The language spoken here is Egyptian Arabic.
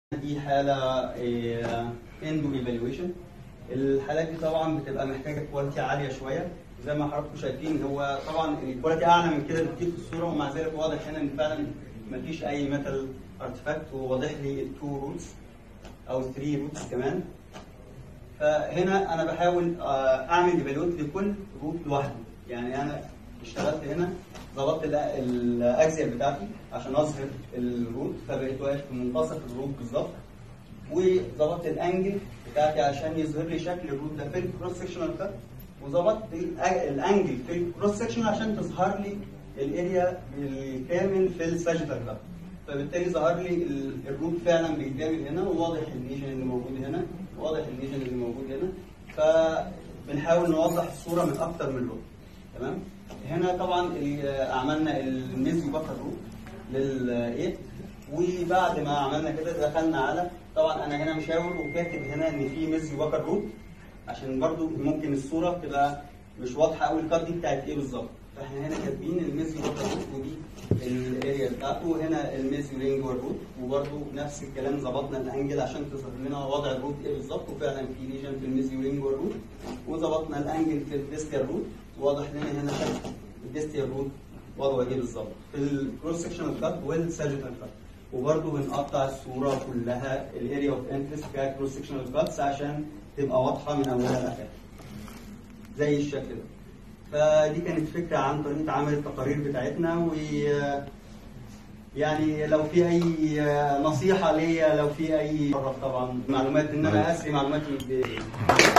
دي حالة اندو ايفالويشن الحالات دي طبعا بتبقى محتاجة كواليتي عالية شوية زي ما حضراتكم شايفين هو طبعا الكواليتي أعلى من كده بكتير في الصورة ومع ذلك واضح هنا إن فعلا مفيش أي ميتال ارتفاكت وواضح لي التو روتس أو 3 روتس كمان فهنا أنا بحاول آه، أعمل ايفالويت لكل روت لوحده يعني أنا اشتغلت هنا ظبطت ال- الاجزاء بتاعتي عشان اظهر الروت فبقيت واقف في منتصف الروت بالظبط وظبطت الانجل بتاعتي عشان يظهر لي شكل الروت ده في الكروس سكشنال كات وظبطت الأ- الانجل في الكروس سكشن عشان تظهر لي الاريا بالكامل في الساجيتال كات فبالتالي ظهر لي ال- الروت فعلا بيتجابل هنا وواضح الليجن اللي موجود هنا واضح الليجن اللي موجود هنا فبنحاول نوضح الصوره من اكتر من لون تمام هنا طبعا ال- عملنا الميزي بكر روت للايه وبعد ما عملنا كده دخلنا على طبعا انا هنا مشاور وكاتب هنا ان في ميزي بكر روت عشان برضو ممكن الصوره تبقى مش واضحه قوي الكارت دي بتاعت ايه بالظبط فاحنا هنا كاتبين الميزي بكر روت ودي الاريا بتاعته وهنا الميزي رينج روت وبرضو نفس الكلام ظبطنا الانجل عشان تظهر لنا وضع الروت ايه بالظبط وفعلا في ليجن في الميزي رينج روت وظبطنا الانجل في الديستيال روت واضح لنا هنا شكل الديستيال روت وضعه ايه بالظبط في الكروس سكشن كات والساجيتال كات وبرضه بنقطع الصوره كلها الاريا اوف انترست فيها كروس سكشن كاتس عشان تبقى واضحه من اولها لاخرها زي الشكل ده فدي كانت فكره عن طريقه عمل التقارير بتاعتنا و يعني لو في اي نصيحه ليا لو في اي طبعا معلومات ان انا اسري معلوماتي ب-